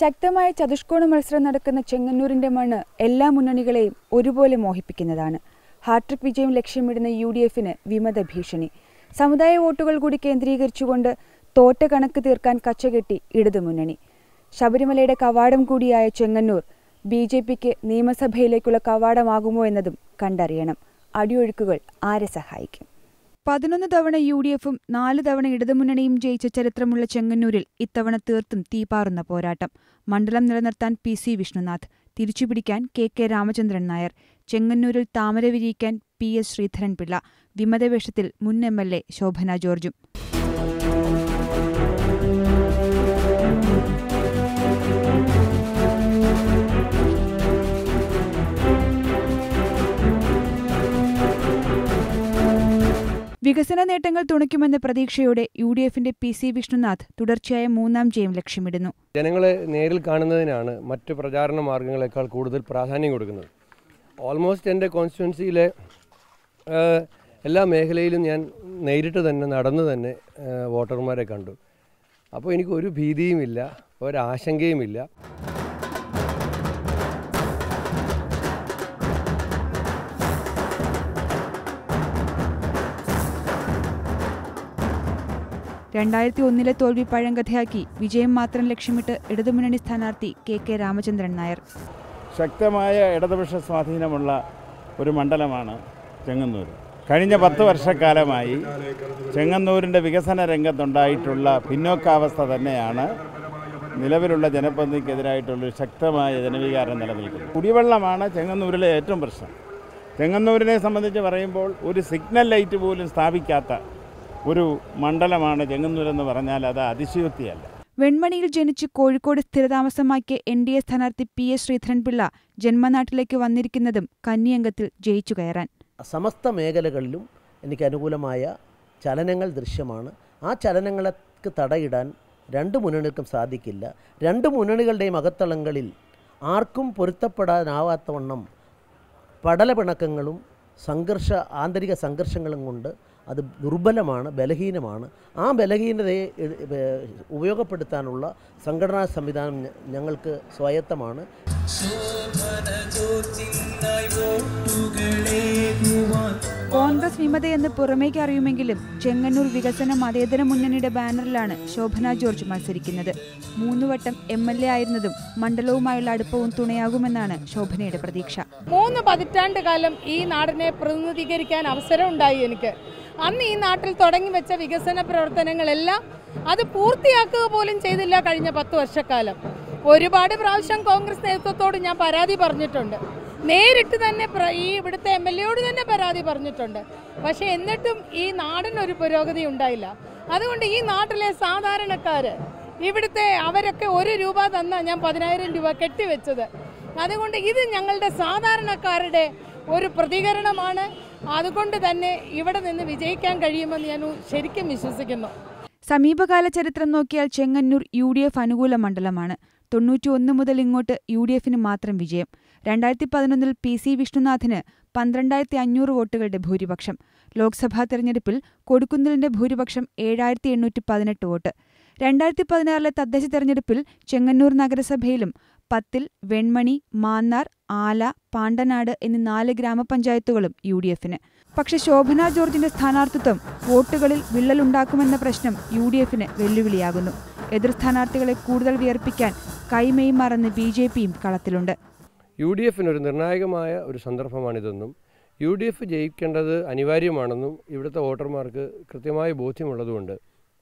ശക്തമായ ചതുഷ്കോണ മത്സരം നടക്കുന്ന ചെങ്ങന്നൂരിന്റെ മണ്ണ് എല്ലാ മുന്നണികളെയും ഒരുപോലെ മോഹിപ്പിക്കുന്നതാണ് ഹാട്രിക് വിജയം ലക്ഷ്യമിടുന്ന യു ഡി എഫിന് വിമത ഭീഷണി സമുദായ വോട്ടുകൾ കൂടി കേന്ദ്രീകരിച്ചുകൊണ്ട് തോറ്റ കണക്ക് തീർക്കാൻ കച്ചകെട്ടി ഇടതുമുന്നണി ശബരിമലയുടെ കവാടം കൂടിയായ ചെങ്ങന്നൂർ ബി ജെ പിക്ക് നിയമസഭയിലേക്കുള്ള കവാടമാകുമോ എന്നതും കണ്ടറിയണം അടിയൊഴുക്കുകൾ ആരെ സഹായിക്കും പതിനൊന്ന് തവണ യു ഡി എഫും നാല് തവണ ഇടതുമുന്നണിയും ജയിച്ച ചരിത്രമുള്ള ചെങ്ങന്നൂരിൽ ഇത്തവണ തീർത്തും തീപാറുന്ന പോരാട്ടം മണ്ഡലം നിലനിർത്താൻ പി സി വിഷ്ണുനാഥ് തിരിച്ചുപിടിക്കാൻ കെ കെ രാമചന്ദ്രൻ നായർ ചെങ്ങന്നൂരിൽ താമര വിരിയിക്കാൻ പി എസ് ശ്രീധരൻപിള്ള വിമതവേഷത്തിൽ മുൻ എം എൽ എ ശോഭന ജോർജും വികസന നേട്ടങ്ങൾ തുണയ്ക്കുമെന്ന പ്രതീക്ഷയോടെ യു ഡി എഫിന്റെ പി സി വിഷ്ണുനാഥ് തുടർച്ചയായ മൂന്നാം ജയം ലക്ഷ്യമിടുന്നു ജനങ്ങളെ നേരിൽ കാണുന്നതിനാണ് മറ്റ് പ്രചാരണ മാർഗങ്ങളെക്കാൾ കൂടുതൽ പ്രാധാന്യം കൊടുക്കുന്നത് ഓൾമോസ്റ്റ് എൻ്റെ കോൺസ്റ്റിറ്റ്യുവൻസിയിലെ എല്ലാ മേഖലയിലും ഞാൻ നേരിട്ട് തന്നെ നടന്നു തന്നെ ആ, വോട്ടർമാരെ കണ്ടു അപ്പോൾ എനിക്ക് ഒരു ഭീതിയുമില്ല ഒരാശങ്കയുമില്ല രണ്ടായിരത്തി ഒന്നിലെ തോൽവി പഴങ്കഥയാക്കി വിജയം മാത്രം ലക്ഷ്യമിട്ട് ഇടതുമുന്നണി സ്ഥാനാർത്ഥി കെ കെ രാമചന്ദ്രൻ നായർ ശക്തമായ ഇടതുപക്ഷ സ്വാധീനമുള്ള ഒരു മണ്ഡലമാണ് ചെങ്ങന്നൂർ കഴിഞ്ഞ പത്ത് വർഷക്കാലമായി ചെങ്ങന്നൂരിൻ്റെ വികസന രംഗത്തുണ്ടായിട്ടുള്ള പിന്നോക്കാവസ്ഥ തന്നെയാണ് നിലവിലുള്ള ജനപ്രതിനിധിക്കെതിരായിട്ടുള്ളൊരു ശക്തമായ ജനവികാരം നിലനിൽക്കുന്നത് കുടിവെള്ളമാണ് ചെങ്ങന്നൂരിലെ ഏറ്റവും പ്രശ്നം ചെങ്ങന്നൂരിനെ സംബന്ധിച്ച് പറയുമ്പോൾ ഒരു സിഗ്നൽ ലൈറ്റ് പോലും സ്ഥാപിക്കാത്ത ഒരു മണ്ഡലമാണ് ചെങ്ങന്നൂരെന്ന് പറഞ്ഞാൽ അത് അതിശയോക്തിയല്ല വെൺമണിയിൽ ജനിച്ച് കോഴിക്കോട് സ്ഥിരതാമസമാക്കിയ എൻ ഡി എ സ്ഥാനാർത്ഥി പി എസ് ശ്രീധരൻപിള്ള ജന്മനാട്ടിലേക്ക് വന്നിരിക്കുന്നതും കന്നിയംഗത്തിൽ ജയിച്ചു കയറാൻ സമസ്ത മേഖലകളിലും എനിക്ക് അനുകൂലമായ ചലനങ്ങൾ ദൃശ്യമാണ് ആ ചലനങ്ങൾക്ക് തടയിടാൻ രണ്ട് മുന്നണികൾക്കും സാധിക്കില്ല രണ്ട് മുന്നണികളുടെയും അകത്തളങ്ങളിൽ ആർക്കും പൊരുത്തപ്പെടാനാവാത്തവണ്ണം പടലപിണക്കങ്ങളും സംഘർഷ ആന്തരിക സംഘർഷങ്ങളും കൊണ്ട് അത് ദുർബലമാണ് ബലഹീനമാണ് ആ ബലഹീനതയെ എ- ഏ- ഉപയോഗപ്പെടുത്താനുള്ള സംഘടനാ സംവിധാനം ഞ- ഞങ്ങൾക്ക് സ്വായത്തമാണ് കോൺഗ്രസ് വിമതയെന്ന് പുറമേക്ക് അറിയുമെങ്കിലും ചെങ്ങന്നൂർ വികസന മതേതര മുന്നണിയുടെ ബാനറിലാണ് ശോഭന ജോർജ് മത്സരിക്കുന്നത് മൂന്നുവട്ടം എം എൽ എ ആയിരുന്നതും മണ്ഡലവുമായുള്ള അടുപ്പവും തുണയാകുമെന്നാണ് ശോഭനയുടെ പ്രതീക്ഷ മൂന്ന് പതിറ്റാണ്ട് കാലം ഈ നാടിനെ പ്രതിനിധീകരിക്കാൻ അവസരം ഉണ്ടായി എനിക്ക് അന്ന് ഈ നാട്ടിൽ തുടങ്ങി വെച്ച വികസന പ്രവർത്തനങ്ങളെല്ലാം അത് പൂർത്തിയാക്കുക പോലും ചെയ്തില്ല കഴിഞ്ഞ പത്ത് വർഷക്കാലം ഒരുപാട് പ്രാവശ്യം കോൺഗ്രസ് നേതൃത്വത്തോട് ഞാൻ പരാതി പറഞ്ഞിട്ടുണ്ട് നേരിട്ട് തന്നെ പ്ര- ഈ ഇവിടുത്തെ എം എൽ എയോട് തന്നെ പരാതി പറഞ്ഞിട്ടുണ്ട് പക്ഷേ എന്നിട്ടും ഈ നാടിനൊരു പുരോഗതി ഉണ്ടായില്ല അതുകൊണ്ട് ഈ നാട്ടിലെ സാധാരണക്കാര് ഇവിടുത്തെ അവരൊക്കെ ഒരു രൂപ തന്ന ഞാൻ പതിനായിരം രൂപ കെട്ടിവെച്ചത് അതുകൊണ്ട് ഇത് ഞങ്ങളുടെ സാധാരണക്കാരുടെ ഒരു പ്രതികരണമാണ് അതുകൊണ്ട് തന്നെ ഇവിടെ നിന്ന് വിജയിക്കാൻ കഴിയുമെന്ന് ഞാൻ ശരിക്കും വിശ്വസിക്കുന്നു സമീപകാല ചരിത്രം നോക്കിയാൽ ചെങ്ങന്നൂർ യു ഡി എഫ് അനുകൂല മണ്ഡലമാണ് തൊണ്ണൂറ്റി ഒന്ന് മുതൽ ഇങ്ങോട്ട് യു ഡി എഫിന് മാത്രം വിജയം രണ്ടായിരത്തി പതിനൊന്നിൽ പി സി വിഷ്ണുനാഥിന് പന്ത്രണ്ടായിരത്തി അഞ്ഞൂറ് വോട്ടുകളുടെ ഭൂരിപക്ഷം ലോക്സഭാ തെരഞ്ഞെടുപ്പിൽ കൊടുക്കുന്നിലിന്റെ ഭൂരിപക്ഷം ഏഴായിരത്തി എണ്ണൂറ്റി പതിനെട്ട് വോട്ട് രണ്ടായിരത്തി പതിനാറിലെ തദ്ദേശ തെരഞ്ഞെടുപ്പിൽ ചെങ്ങന്നൂർ നഗരസഭയിലും പത്തിൽ വെൺമണി മാന്നാർ ആല പാണ്ടനാട് എന്നീ നാല് ഗ്രാമപഞ്ചായത്തുകളും യു ഡി എഫിന് പക്ഷെ ശോഭന ജോർജിന്റെ സ്ഥാനാർത്ഥിത്വം വോട്ടുകളിൽ വിള്ളലുണ്ടാക്കുമെന്ന പ്രശ്നം യു ഡി എഫിന് വെല്ലുവിളിയാകുന്നു എതിർ സ്ഥാനാർത്ഥികളെ കൂടുതൽ വിയർപ്പിക്കാൻ കൈമെയ് മറന്ന് ബി ജെ പിയും കളത്തിലുണ്ട് യു ഡി എഫിന് ഒരു നിർണായകമായ ഒരു സന്ദർഭമാണിതെന്നും യു ഡി എഫ് ജയിക്കേണ്ടത് അനിവാര്യമാണെന്നും ഇവിടുത്തെ വോട്ടർമാർക്ക് കൃത്യമായ ബോധ്യമുള്ളതുകൊണ്ട്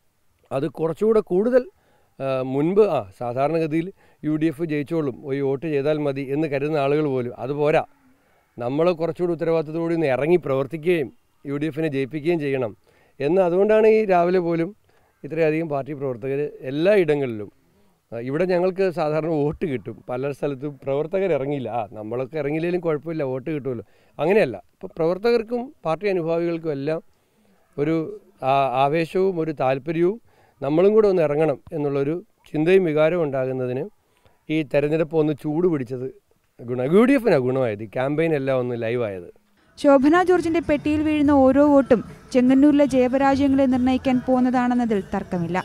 അത് കുറച്ചുകൂടെ കൂടുതൽ ആ, മുൻപ് ആ സാധാരണഗതിയിൽ യു ഡി എഫ് ജയിച്ചോളും ഒരു വോട്ട് ചെയ്താൽ മതി എന്ന് കരുതുന്ന ആളുകൾ പോലും അതുപോരാ നമ്മൾ കുറച്ചുകൂടി ഉത്തരവാദിത്തത്തോടെ ഒന്ന് ഇറങ്ങി പ്രവർത്തിക്കുകയും യു ഡി എഫിനെ ജയിപ്പിക്കുകയും ചെയ്യണം എന്ന് അതുകൊണ്ടാണ് ഈ രാവിലെ പോലും ഇത്രയധികം പാർട്ടി പ്രവർത്തകർ എല്ലാ ഇടങ്ങളിലും ആ, ഇവിടെ ഞങ്ങൾക്ക് സാധാരണ വോട്ട് കിട്ടും പല സ്ഥലത്തും പ്രവർത്തകർ ഇറങ്ങിയില്ല ആ നമ്മളൊക്കെ ഇറങ്ങിയില്ലെങ്കിലും കുഴപ്പമില്ല വോട്ട് കിട്ടുമല്ലോ അങ്ങനെയല്ല ഇപ്പോൾ പ്രവർത്തകർക്കും പാർട്ടി അനുഭാവികൾക്കും എല്ലാം ഒരു ആ- ആവേശവും ഒരു താല്പര്യവും നമ്മളും കൂടെ ഒന്ന് ഇറങ്ങണം എന്നുള്ളൊരു ചിന്തയും വികാരവും ഉണ്ടാകുന്നതിന് ഈ തെരഞ്ഞെടുപ്പ് ഒന്ന് ചൂട് പിടിച്ചത് ഗുണ യു ഡി എഫിനാണ് ഗുണമായത് ഈ ക്യാമ്പയിൻ എല്ലാം ഒന്ന് ലൈവായത് ശോഭന ജോർജിന്റെ പെട്ടിയിൽ വീഴുന്ന ഓരോ വോട്ടും ചെങ്ങന്നൂരിലെ ജയപരാജയങ്ങളെ നിർണ്ണയിക്കാൻ പോകുന്നതാണെന്നതിൽ തർക്കമില്ല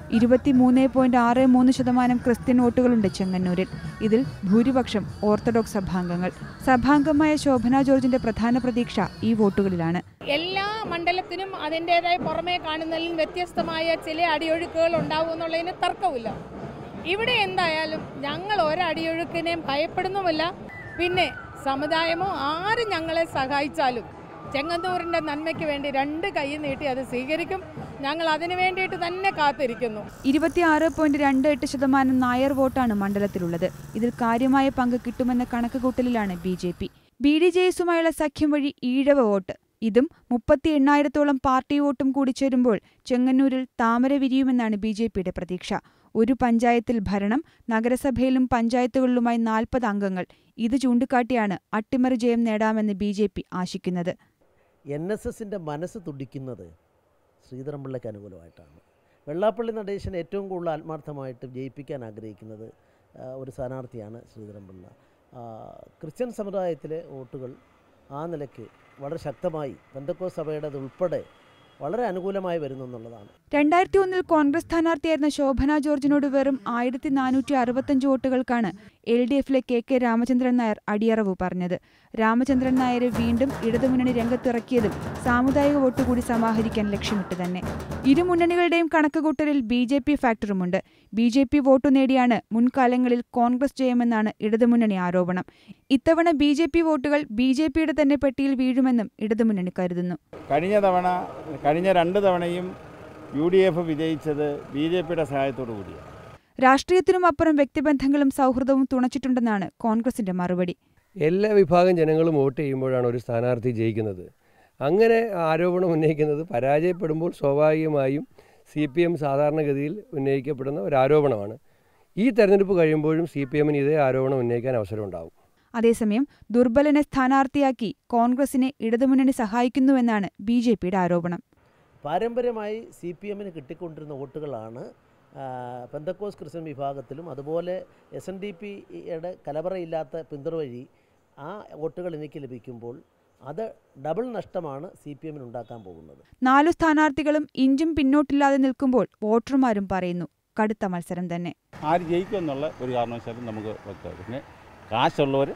ഇരുപത്തിമൂന്ന് പോയിന്റ് ആറ് മൂന്ന് ശതമാനം ക്രിസ്ത്യൻ വോട്ടുകളുണ്ട് ചെങ്ങന്നൂരിൽ ഇതിൽ ഭൂരിപക്ഷം ഓർത്തഡോക്സ് സഭാംഗങ്ങൾ സഭാംഗമായ ശോഭന ജോർജിന്റെ പ്രധാന പ്രതീക്ഷ ഈ വോട്ടുകളിലാണ് എല്ലാ മണ്ഡലത്തിനും അതിൻ്റെതായ പുറമേ കാണുന്നതിൽ വ്യത്യസ്തമായ ചില അടിയൊഴുക്കുകൾ ഉണ്ടാവും എന്നുള്ളതിന് തർക്കമില്ല ഇവിടെ എന്തായാലും ഞങ്ങൾ ഒരടിയൊഴുക്കിനെയും ഭയപ്പെടുന്നുമില്ല പിന്നെ സമുദായമോ ആരും ഞങ്ങളെ സഹായിച്ചാലും ചെങ്ങന്നൂരിൻ്റെ നന്മയ്ക്ക് വേണ്ടി രണ്ട് കൈ നീട്ടി അത് സ്വീകരിക്കും ഞങ്ങൾ അതിനു വേണ്ടിയിട്ട് തന്നെ കാത്തിരിക്കുന്നു ഇരുപത്തിയാറ് പോയിന്റ് രണ്ട് എട്ട് ശതമാനം നായർ വോട്ടാണ് മണ്ഡലത്തിലുള്ളത് ഇതിൽ കാര്യമായ പങ്ക് കിട്ടുമെന്ന കണക്കുകൂട്ടലിലാണ് B J P B D J എസുമായുള്ള സഖ്യം വഴി ഈഴവ വോട്ട് ഇതും മുപ്പത്തി എണ്ണായിരത്തോളം പാർട്ടി വോട്ടും കൂടി ചേരുമ്പോൾ ചെങ്ങന്നൂരിൽ താമര വിരിയുമെന്നാണ് ബി ജെ പിയുടെ പ്രതീക്ഷ ഒരു പഞ്ചായത്തിൽ ഭരണം നഗരസഭയിലും പഞ്ചായത്തുകളിലുമായി നാൽപ്പത് അംഗങ്ങൾ ഇത് ചൂണ്ടിക്കാട്ടിയാണ് അട്ടിമറി ജയം നേടാമെന്ന് ബി ജെ പി ആശിക്കുന്നത് എൻ എസ് എസിൻ്റെ മനസ്സ് തുടിക്കുന്നത് ശ്രീധരൻപിള്ളയ്ക്ക് അനുകൂലമായിട്ടാണ് വെള്ളാപ്പള്ളി നടേശൻ ഏറ്റവും കൂടുതൽ ആത്മാർത്ഥമായിട്ട് ജയിപ്പിക്കാൻ ആഗ്രഹിക്കുന്നത് ആ, ഒരു സ്ഥാനാർത്ഥിയാണ് ശ്രീധരൻപിള്ള ആ, ക്രിസ്ത്യൻ സമുദായത്തിലെ വോട്ടുകൾ ആ നിലയ്ക്ക് വളരെ ശക്തമായി പെന്തക്കോ സഭയുടേത് ഉൾപ്പെടെ വളരെ അനുകൂലമായി വരുന്നു എന്നുള്ളതാണ് രണ്ടായിരത്തി ഒന്നിൽ കോൺഗ്രസ് സ്ഥാനാർത്ഥിയായിരുന്ന ശോഭന ജോർജിനോട് വെറും ആയിരത്തി നാനൂറ്റി അറുപത്തഞ്ച് വോട്ടുകൾക്കാണ് എൽ ഡി എഫിലെ കെ കെ രാമചന്ദ്രൻ നായർ അടിയറവ് പറഞ്ഞത് രാമചന്ദ്രൻ നായരെ വീണ്ടും ഇടതുമുന്നണി രംഗത്തിറക്കിയതും സാമുദായിക വോട്ട് കൂടി സമാഹരിക്കാൻ ലക്ഷ്യമിട്ട് തന്നെ ഇരു മുന്നണികളുടെയും കണക്കുകൂട്ടലിൽ ബി ജെ പി ഫാക്ടറുമുണ്ട് ബി ജെ പി വോട്ടു നേടിയാണ് മുൻകാലങ്ങളിൽ കോൺഗ്രസ് ജയമെന്നാണ് ഇടതുമുന്നണി ആരോപണം ഇത്തവണ ബി ജെ പി വോട്ടുകൾ ബി ജെ പിയുടെ തന്നെ പെട്ടിയിൽ വീഴുമെന്നും ഇടതുമുന്നണി കരുതുന്നു കഴിഞ്ഞ തവണ കഴിഞ്ഞ രണ്ട് തവണയും യു ഡി എഫ് വിജയിച്ചത് ബി ജെ പിയുടെ സഹായത്തോടു കൂടിയാണ് രാഷ്ട്രീയത്തിനും അപ്പുറം വ്യക്തിബന്ധങ്ങളും സൗഹൃദവും തുണച്ചിട്ടുണ്ടെന്നാണ് കോൺഗ്രസിന്റെ മറുപടി എല്ലാ വിഭാഗം ജനങ്ങളും വോട്ട് ചെയ്യുമ്പോഴാണ് ഒരു സ്ഥാനാർത്ഥി ജയിക്കുന്നത് അങ്ങനെ ആരോപണം ഉന്നയിക്കുന്നത് പരാജയപ്പെടുമ്പോൾ സ്വാഭാവികമായും സി പി എം സാധാരണഗതിയിൽ ഉന്നയിക്കപ്പെടുന്ന ഒരു ആരോപണമാണ് ഈ തെരഞ്ഞെടുപ്പ് കഴിയുമ്പോഴും സി പി എമ്മിന് ഇതേ ആരോപണം ഉന്നയിക്കാൻ അവസരമുണ്ടാവും അതേസമയം ദുർബലനെ സ്ഥാനാർത്ഥിയാക്കി കോൺഗ്രസിനെ ഇടതുമുന്നണി സഹായിക്കുന്നുവെന്നാണ് ബി ജെ പിയുടെ ആരോപണം പാരമ്പര്യമായി സി പി എമ്മിന് കിട്ടിക്കൊണ്ടിരുന്ന വോട്ടുകളാണ് ആ, പെന്തക്കോസ് ക്രിസ്ത്യൻ വിഭാഗത്തിലും അതുപോലെ എസ് എൻ ഡി പിയുടെ കലവറയില്ലാത്ത പിന്തുണ വഴി ആ വോട്ടുകൾ എനിക്ക് ലഭിക്കുമ്പോൾ അത് ഡബിൾ നഷ്ടമാണ് സി പി എമ്മിന് ഉണ്ടാക്കാൻ പോകുന്നത് നാലു സ്ഥാനാർത്ഥികളും ഇഞ്ചും പിന്നോട്ടില്ലാതെ നിൽക്കുമ്പോൾ വോട്ടർമാരും പറയുന്നു കടുത്ത മത്സരം തന്നെ ആര് ജയിക്കും എന്നുള്ള ഒരു കാരണവശാലും നമുക്ക് വ്യക്തമാണ് പിന്നെ കാശുള്ളവർ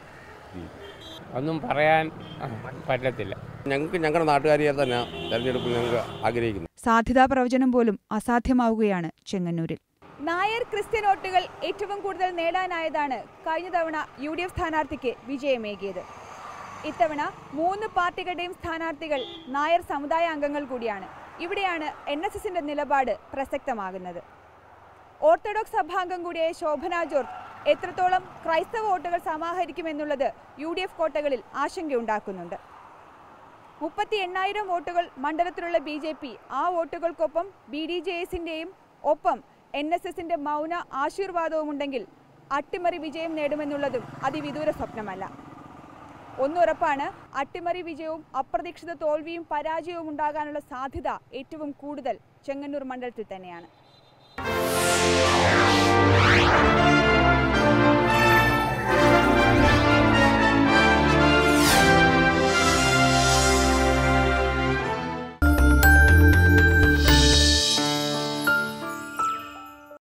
ഒന്നും പറയാൻ പറ്റത്തില്ല ഞങ്ങൾക്ക് ഞങ്ങളുടെ നാട്ടുകാരിയെ തന്നെ തെരഞ്ഞെടുപ്പിൽ ഞങ്ങൾക്ക് ആഗ്രഹിക്കുന്നു സാധ്യതാ പ്രവചനം പോലും അസാധ്യമാവുകയാണ് ചെങ്ങന്നൂരിൽ നായർ ക്രിസ്ത്യൻ വോട്ടുകൾ ഏറ്റവും കൂടുതൽ നേടാനായതാണ് കഴിഞ്ഞ തവണ യു ഡി എഫ് സ്ഥാനാർത്ഥിക്ക് വിജയമേകിയത് ഇത്തവണ മൂന്ന് പാർട്ടികളുടെയും സ്ഥാനാർത്ഥികൾ നായർ സമുദായ അംഗങ്ങൾ കൂടിയാണ് ഇവിടെയാണ് എൻ എസ് എസിന്റെ നിലപാട് പ്രസക്തമാകുന്നത് ഓർത്തഡോക്സ് സഭാംഗം കൂടിയായ ശോഭന ജോർജ് എത്രത്തോളം ക്രൈസ്തവ വോട്ടുകൾ സമാഹരിക്കുമെന്നുള്ളത് യു ഡി എഫ് കോട്ടകളിൽ ആശങ്കയുണ്ടാക്കുന്നുണ്ട് മുപ്പത്തി എണ്ണായിരം വോട്ടുകൾ മണ്ഡലത്തിലുള്ള ബി ജെ പി ആ വോട്ടുകൾക്കൊപ്പം ബി ഡി ജെ എസിൻ്റെയും ഒപ്പം എൻ എസ് എസിൻ്റെ മൗന ആശീർവാദവുമുണ്ടെങ്കിൽ അട്ടിമറി വിജയം നേടുമെന്നുള്ളതും അതിവിദൂര സ്വപ്നമല്ല ഒന്നുറപ്പാണ് അട്ടിമറി വിജയവും അപ്രതീക്ഷിത തോൽവിയും പരാജയവും ഉണ്ടാകാനുള്ള സാധ്യത ഏറ്റവും കൂടുതൽ ചെങ്ങന്നൂർ മണ്ഡലത്തിൽ തന്നെയാണ്